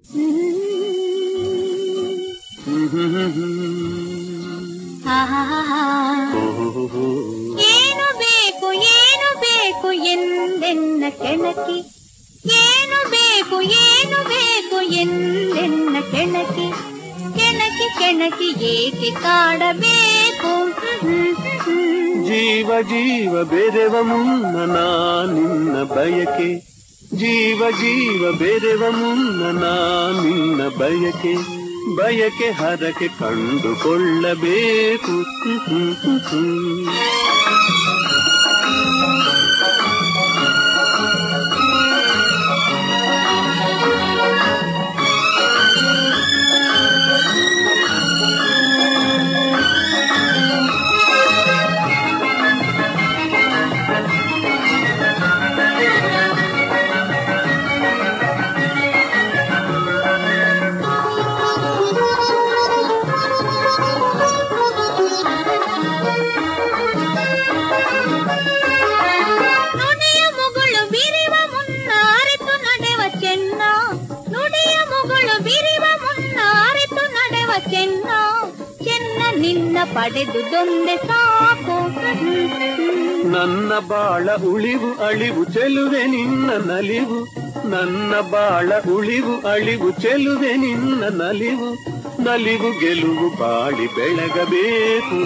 ಏನು ಬೇಕು ಏನು ಬೇಕು ಎಂದೆನ್ನ ಕೆಣಕಿ ಏನು ಬೇಕು ಏನು ಬೇಕು ಎಂದೆನ್ನ ಕೆಣಕಿ ಕೆಣಕಿ ಕೆಣಕಿ ಏಕೆ ಕಾಡಬೇಕು ಜೀವ ಜೀವ ಬೆರೆವ ಮುನ್ನ ನಾ ನಿನ್ನ ಬಯಕೆ ಜೀವ ಜೀವ ಬೆರೆವ ಮುನ್ನ ನಾ ನಿನ್ನ ಬಯಕೆ ಬಯಕೆ ಹರಕೆ ಕಂಡುಕೊಳ್ಳಬೇಕು ನುಡಿಯ ಮುಗುಳು ಬಿರಿವ ಮುನ್ನ ಅರಿತು ನಡೆವ ಚೆನ್ನ ನುಡಿಯ ಮುಗುಳು ಬಿರಿವ ಮುನ್ನ ಅರಿತು ನಡೆವ ಚೆನ್ನ ಚೆನ್ನ ನಿನ್ನ ಪಡೆದು ದೊಂದೆ ಸಾಕು ನನ್ನ ಬಾಳ ಉಳಿವು ಅಳಿವು ಚೆಲುವೆ ನಿನ್ನ ನಲಿವು ನನ್ನ ಬಾಳ ಉಳಿವು ಅಳಿವು ಚೆಲುವೆ ನಿನ್ನ ನಲಿವು ನಲಿವು ಗೆಲುವು ಬಾಳಿ ಬೆಳಗಬೇಕು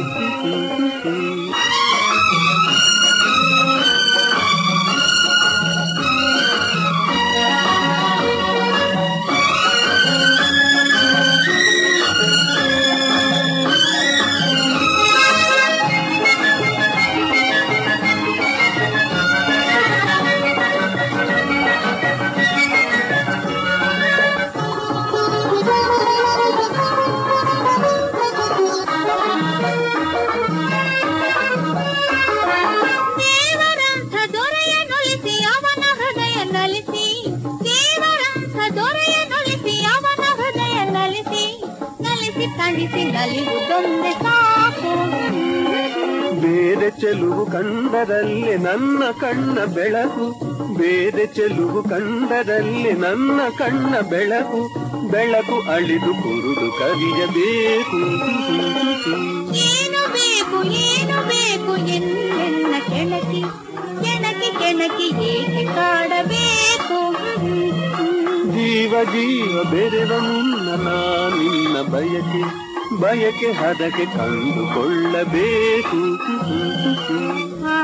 ದೇವರಂಥ ದೊರೆಯ ನೊಲಿಸಿ ಅವನ ಹೃದಯ ನಲಿಸಿ ದೇವರಂಥ ದೊರೆಯ ನೊಲಿಸಿ ಅವನ ಹೃದಯ ನಲಿಸಿ ನಲಿಸಿ ತಣಿಸಿ ನಲಿವುದೊಂದೆ ಸಾಕು ಬೇರೆ ಚೆಲುವು ಕಂಡರಲ್ಲಿ ನನ್ನ ಕಣ್ಣ ಬೆಳಕು ಬೇರೆ ಚೆಲುವು ಕಂಡರಲ್ಲಿ ನನ್ನ ಕಣ್ಣ ಬೆಳಕು ಬೆಳಕು ಅಳಿದು ಕುರುಡು ಕರಿಯಬೇಕು ಏನು ಬೇಕು ಏನು ಬೇಕು ಎನ್ನೆನ್ನ ಕೆಣಕಿ ಕೆಣಕಿ ಕೆಣಕಿ ಏಕೆ ಕಾಡಬೇಕು ಜೀವ ಜೀವ ಬೆರೆವ ಮುನ್ನ ನಾ ನಿನ್ನ ಬಯಕೆ ಬಯಕೆ ಹದಕೆ ಕಂಡುಕೊಳ್ಳಬೇಕು ಆ,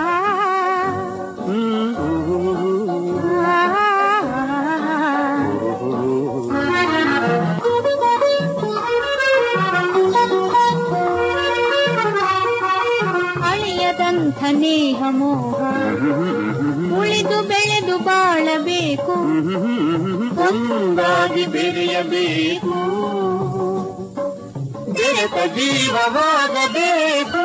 ಅಳಿಯದಂಥ ನೇಹ ಮೋಹ ಉಳಿದು ಬೆಳೆದು ಬಾಳಬೇಕು ಒಂದಾಗಿ ಬೆರೆಯಬೇಕು ಬೆರೆತ ಜೀವವಾಗಬೇಕು